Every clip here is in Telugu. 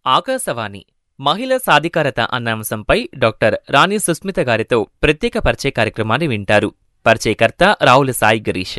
ఆకాశవాణి మహిళా సాధికారత అన్న అంశంపై డాక్టర్ రాణి సుస్మిత గారితో ప్రత్యేక పరిచయ కార్యక్రమాన్ని వింటారు పరిచయకర్త రావుల సాయి గిరీష్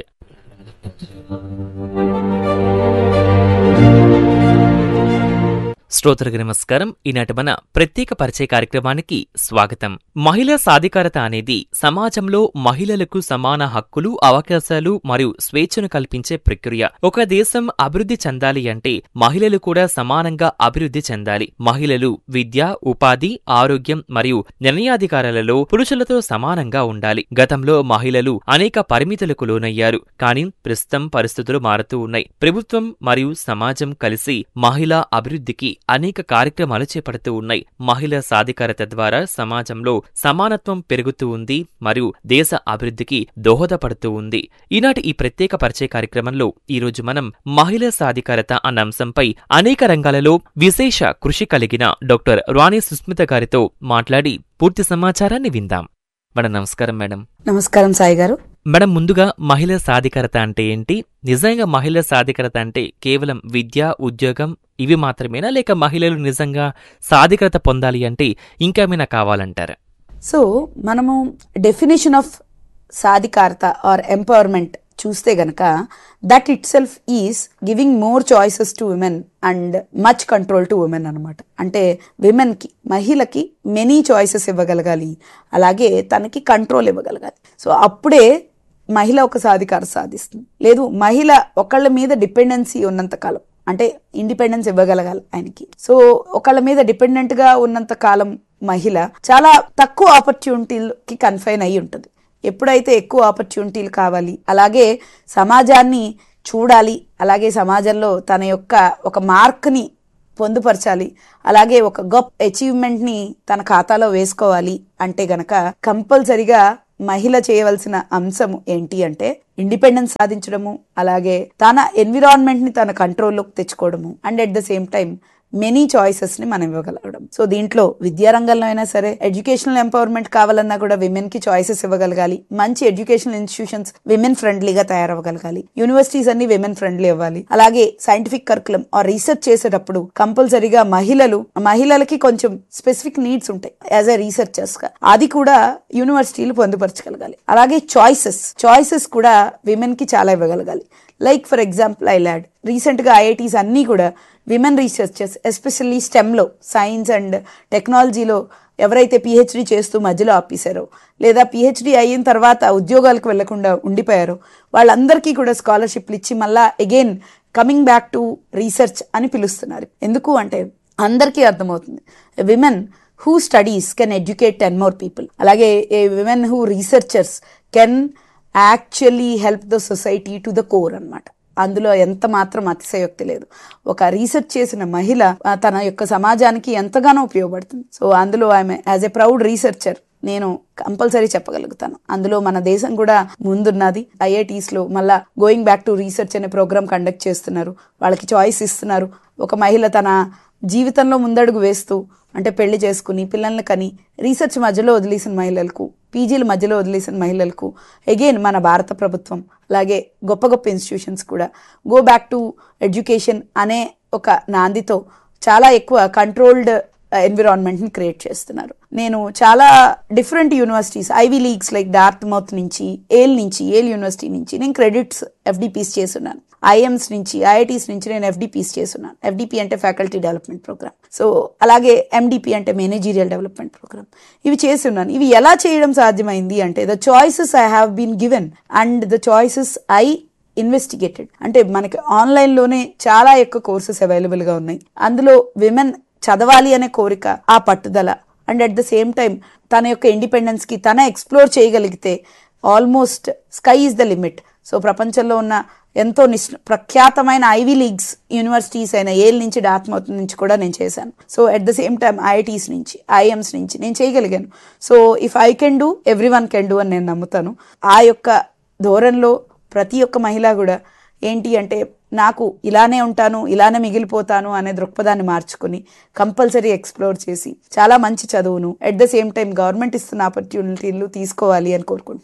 శ్రోతలకు నమస్కారం ఈనాటి మన ప్రత్యేక పరిచయ కార్యక్రమానికి స్వాగతం మహిళా సాధికారత అనేది సమాజంలో మహిళలకు సమాన హక్కులు అవకాశాలు మరియు స్వేచ్ఛను కల్పించే ప్రక్రియ ఒక దేశం అభివృద్ధి చెందాలి అంటే మహిళలు కూడా సమానంగా అభివృద్ధి చెందాలి మహిళలు విద్య ఉపాధి ఆరోగ్యం మరియు నిర్ణయాధికారాలలో పురుషులతో సమానంగా ఉండాలి గతంలో మహిళలు అనేక పరిమితులకు లోనయ్యారు కానీ ప్రస్తుతం పరిస్థితులు మారుతూ ఉన్నాయి ప్రభుత్వం మరియు సమాజం కలిసి మహిళా అభివృద్ధికి అనేక కార్యక్రమాలు చేపడుతూ ఉన్నాయి మహిళా సాధికారత ద్వారా సమాజంలో సమానత్వం పెరుగుతూ ఉంది మరియు దేశ అభివృద్ధికి దోహదపడుతూ ఉంది ఈనాటి ఈ ప్రత్యేక పరిచయ కార్యక్రమంలో ఈ రోజు మనం మహిళా సాధికారత అన్న అంశంపై అనేక రంగాలలో విశేష కృషి కలిగిన డాక్టర్ రాణి సుస్మిత గారితో మాట్లాడి పూర్తి సమాచారాన్ని విందాం మేడం నమస్కారం మేడం నమస్కారం సాయి గారు మేడం ముందుగా మహిళా సాధికారత అంటే ఏంటి నిజంగా మహిళా సాధికారత అంటే కేవలం విద్య ఉద్యోగం ఇవి మాత్రమేనా లేక మహిళలు నిజంగా సాధికారత పొందాలి అంటే ఇంకేమైనా కావాలంటారా సో మనము డెఫినేషన్ ఆఫ్ సాధికారత ఆర్ ఎంపవర్మెంట్ చూస్తే గనక that it self is giving more choices to women and much control to women అనమాట అంటే విమెన్కి మహిళకి మెనీ చాయిసెస్ ఇవ్వగలగాలి అలాగే తనకి కంట్రోల్ ఇవ్వగలగాలి సో అప్పుడే మహిళ ఒక సాధికార సాధిస్తుంది లేదు మహిళ ఒకళ్ళ మీద డిపెండెన్సీ ఉన్నంత కాలం అంటే ఇండిపెండెన్స్ ఇవ్వగలగాలి ఆయనకి సో ఒకళ్ళ మీద డిపెండెంట్ గా ఉన్నంత కాలం మహిళ చాలా తక్కువ ఆపర్చునిటీలకి కన్ఫైన్ అయి ఉంటుంది ఎప్పుడైతే ఎక్కువ ఆపర్చునిటీలు కావాలి అలాగే సమాజాన్ని చూడాలి అలాగే సమాజంలో తన యొక్క ఒక మార్క్ని పొందుపరచాలి అలాగే ఒక గొప్ప అచీవ్మెంట్ని తన ఖాతాలో వేసుకోవాలి అంటే గనక కంపల్సరిగా మహిళ చేయవలసిన అంశం ఏంటి అంటే ఇండిపెండెన్స్ సాధించడము అలాగే తన ఎన్విరాన్మెంట్ ని తన కంట్రోల్లోకి తెచ్చుకోవడము and at the same time many choices ని మనం ఇవ్వగలగడం సో దీంట్లో విద్యారంగంలో అయినా సరే ఎడ్యుకేషనల్ ఎంపవర్మెంట్ కావాలన్నా కూడా విమెన్ కి చాయిసెస్ ఇవ్వగలగాలి మంచి ఎడ్యుకేషనల్ ఇన్స్టిట్యూషన్స్ విమెన్ ఫ్రెండ్లీగా తయారవ్వగలగాలి యూనివర్సిటీస్ అన్ని విమెన్ ఫ్రెండ్లీ అవ్వాలి అలాగే సైంటిఫిక్ కరికులం ఆర్ రీసెర్చ్ చేసేటప్పుడు కంపల్సరీగా మహిళలు మహిళలకి కొంచెం స్పెసిఫిక్ నీడ్స్ ఉంటాయి యాజ్ ఎ రీసెర్చర్స్ గా అది కూడా యూనివర్సిటీలు పొందుపరచగలగాలి అలాగే చాయిసెస్ చాయిసెస్ కూడా విమెన్ కి చాలా ఇవ్వగలగాలి లైక్ ఫర్ ఎగ్జాంపుల్ ఐ ల్యాడ్ రీసెంట్గా ఐఐటీస్ అన్నీ కూడా విమెన్ రీసెర్చర్స్ ఎస్పెషల్లీ స్టెమ్లో సైన్స్ అండ్ టెక్నాలజీలో ఎవరైతే పిహెచ్డి చేస్తూ మధ్యలో ఆపేశారో లేదా పిహెచ్డి అయిన తర్వాత ఉద్యోగాలకు వెళ్లకుండా ఉండిపోయారో వాళ్ళందరికీ కూడా స్కాలర్షిప్లు ఇచ్చి మళ్ళా again coming back to research అని పిలుస్తున్నారు ఎందుకు అంటే అందరికీ అర్థమవుతుంది women who studies can educate ten more people అలాగే a women who researchers can actually help the society to the core అన్నమాట అందులో ఎంత మాత్రం అతిశయోక్తి లేదు ఒక రీసెర్చ్ చేసిన మహిళ ఆ, తన యొక్క సమాజానికి ఎంతగానో ఉపయోగపడుతుంది సో అందులో ఆమె యాజ్ ఎ ప్రౌడ్ రీసెర్చర్ నేను కంపల్సరీ చెప్పగలుగుతాను అందులో మన దేశం కూడా ముందున్నది ఐఐటీస్ లో మళ్ళా గోయింగ్ బ్యాక్ టు రీసెర్చ్ అనే ప్రోగ్రామ్ కండక్ట్ చేస్తున్నారు వాళ్ళకి చాయిస్ ఇస్తున్నారు ఒక మహిళ తన జీవితంలో ముందడుగు వేస్తూ అంటే పెళ్లి చేసుకుని పిల్లల్ని కని రీసెర్చ్ మధ్యలో వదిలేసిన మహిళలకు పీజీల మధ్యలో వదిలేసిన మహిళలకు అగైన్ మన భారత ప్రభుత్వం అలాగే గొప్ప గొప్ప ఇన్స్టిట్యూషన్స్ కూడా గో బ్యాక్ టు ఎడ్యుకేషన్ అనే ఒక నాందితో చాలా ఎక్కువ కంట్రోల్డ్ ఎన్విరాన్మెంట్ని క్రియేట్ చేస్తున్నారు నేను చాలా different universities Ivy Leagues like Dartmouth నుంచి ఏల్ నుంచి ఏల్ యూనివర్సిటీ నుంచి నేను క్రెడిట్స్ ఎఫ్డిపిస్ చేస్తున్నాను ఐఎమ్స్ నుంచి ఐఐటీస్ నుంచి నేను ఎఫ్డిపిస్ చేస్తున్నాను ఎఫ్డిపి అంటే ఫ్యాకల్టీ డెవలప్మెంట్ ప్రోగ్రామ్ సో అలాగే ఎండిపి అంటే మేనేజీరియల్ డెవలప్మెంట్ ప్రోగ్రామ్ ఇవి చేసి ఉన్నాను ఇవి ఎలా చేయడం సాధ్యమైంది అంటే the choices I have been given and the choices I investigated అంటే మనకి ఆన్లైన్లోనే చాలా ఎక్కువ కోర్సెస్ అవైలబుల్గా ఉన్నాయి అందులో విమెన్ చదవాలి అనే కోరిక ఆ పట్టుదల and at the same time తన యొక్క ఇండిపెండెన్స్కి తన ఎక్స్ప్లోర్ చేయగలిగితే almost sky is the limit so ప్రపంచంలో ఉన్న ఎంతో నిష్ ప్రఖ్యాతమైన ఐవీ లీగ్స్ యూనివర్సిటీస్ అయిన ఏల్ నుంచి డాత్మౌత్ నుంచి కూడా నేను చేశాను so at the same time IITs నుంచి ఐఎమ్స్ నుంచి నేను చేయగలిగాను so if I can do everyone can do అని నేను నమ్ముతాను ఆ యొక్క ధోరణిలో ప్రతి ఒక్క మహిళ కూడా ఏంటి అంటే నాకు ఇలానే ఉంటాను ఇలానే మిగిలిపోతాను అనే దృక్పథాన్ని మార్చుకుని కంపల్సరీ ఎక్స్ప్లోర్ చేసి చాలా మంచి చదువును at the same time government ఇస్తున్న ఆపర్చునిటీలు తీసుకోవాలి అని కోరుకుంటున్నాను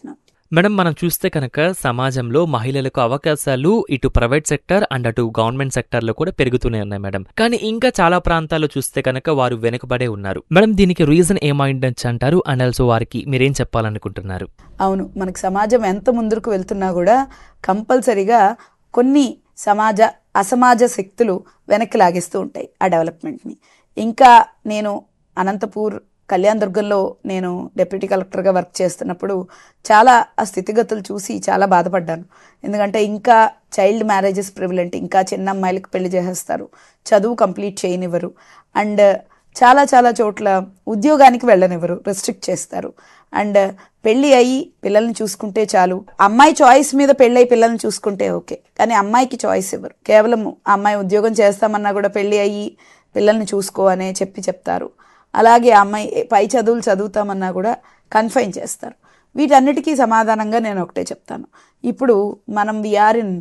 మేడం మనం చూస్తే కనుక సమాజంలో మహిళలకు అవకాశాలు ఇటు ప్రైవేట్ సెక్టర్ అండ్ అటు గవర్నమెంట్ సెక్టార్లో కూడా పెరుగుతూనే ఉన్నాయి మేడం కానీ ఇంకా చాలా ప్రాంతాల్లో చూస్తే కనుక వారు వెనుకబడే ఉన్నారు మేడం దీనికి రీజన్ ఏమైండొచ్చు అంటారు అండ్ ఆల్సో వారికి మీరేం చెప్పాలనుకుంటున్నారు అవును మనకి సమాజం ఎంత ముందుకు వెళ్తున్నా కూడా కంపల్సరీగా కొన్ని సమాజ అసమాజ శక్తులు వెనక్కి లాగేస్తూ ఉంటాయి ఆ డెవలప్మెంట్ని ఇంకా నేను అనంతపూర్ కళ్యాణ్ దుర్గంలో నేను డిప్యూటీ కలెక్టర్గా వర్క్ చేస్తున్నప్పుడు చాలా ఆ స్థితిగతులు చూసి చాలా బాధపడ్డాను ఎందుకంటే ఇంకా చైల్డ్ మ్యారేజెస్ ప్రివిలెంట్ ఇంకా చిన్న అమ్మాయిలకు పెళ్లి చేసేస్తారు చదువు కంప్లీట్ చేయనివ్వరు అండ్ చాలా చాలా చోట్ల ఉద్యోగానికి వెళ్ళనివ్వరు రెస్ట్రిక్ట్ చేస్తారు అండ్ పెళ్ళి అయ్యి పిల్లల్ని చూసుకుంటే చాలు అమ్మాయి చాయిస్ మీద పెళ్ళి పిల్లల్ని చూసుకుంటే ఓకే కానీ అమ్మాయికి చాయిస్ ఇవ్వరు కేవలం ఆ అమ్మాయి ఉద్యోగం చేస్తామన్నా కూడా పెళ్ళి అయ్యి పిల్లల్ని చూసుకో అనే చెప్పి చెప్తారు అలాగే ఆ అమ్మాయి పై చదువులు చదువుతామన్నా కూడా కన్ఫైన్ చేస్తారు వీటన్నిటికీ సమాధానంగా నేను ఒకటే చెప్తాను ఇప్పుడు మనం విఆర్ ఇన్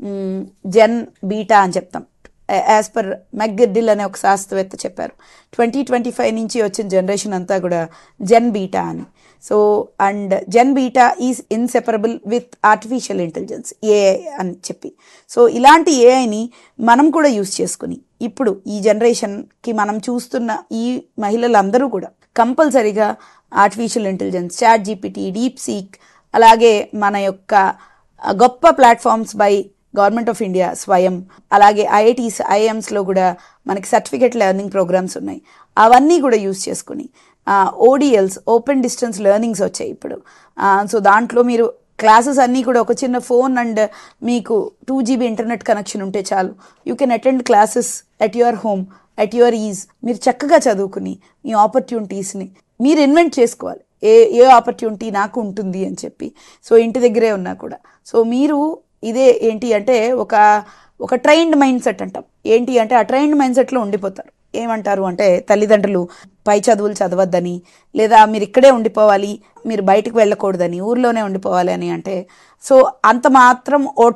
జెన్ బీటా అని చెప్తాం యాజ్ పర్ మెగ్గిడ్డిల్ అనే ఒక శాస్త్రవేత్త చెప్పారు ట్వంటీ ట్వంటీ ఫైవ్ నుంచి వచ్చిన జనరేషన్ అంతా కూడా జెన్ బీటా అని so and Gen Beta is inseparable with artificial intelligence AI అని చెప్పి సో ఇలాంటి ఏఐని మనం కూడా యూస్ చేసుకుని ఇప్పుడు ఈ జనరేషన్కి మనం చూస్తున్న ఈ మహిళలందరూ కూడా కంపల్సరీగా artificial intelligence ChatGPT DeepSeek అలాగే మన యొక్క గొప్ప platforms by government of India Swayam అలాగే ఐఐటీస్ ఐఎమ్స్లో కూడా మనకి సర్టిఫికేట్ లెర్నింగ్ ప్రోగ్రామ్స్ ఉన్నాయి అవన్నీ కూడా యూస్ చేసుకుని ఓడిఎల్స్ ఓపెన్ డిస్టెన్స్ లెర్నింగ్స్ వచ్చాయి ఇప్పుడు సో దాంట్లో మీరు క్లాసెస్ అన్నీ కూడా ఒక చిన్న ఫోన్ అండ్ మీకు టూ జీబీ ఇంటర్నెట్ కనెక్షన్ ఉంటే చాలు you can attend classes at your home at your is మీరు చక్కగా చదువుకుని మీ ఆపర్చునిటీస్ని మీరు ఇన్వెంట్ చేసుకోవాలి ఏ ఏ ఆపర్చునిటీ నాకు ఉంటుంది అని చెప్పి సో ఇంటి దగ్గరే ఉన్నా కూడా సో మీరు ఇదే ఏంటి అంటే ఒక ఒక ట్రైన్డ్ మైండ్ సెట్ అంటాం ఏంటి అంటే ఆ ట్రైన్డ్ మైండ్ సెట్లో ఉండిపోతారు ఏమంటారు అంటే తల్లిదండ్రులు పై చదువులు చదవద్దని లేదా మీరు ఇక్కడే ఉండిపోవాలి మీరు బయటకు వెళ్ళకూడదని ఊర్లోనే ఉండిపోవాలి అని అంటే సో అంత మాత్రం ఓ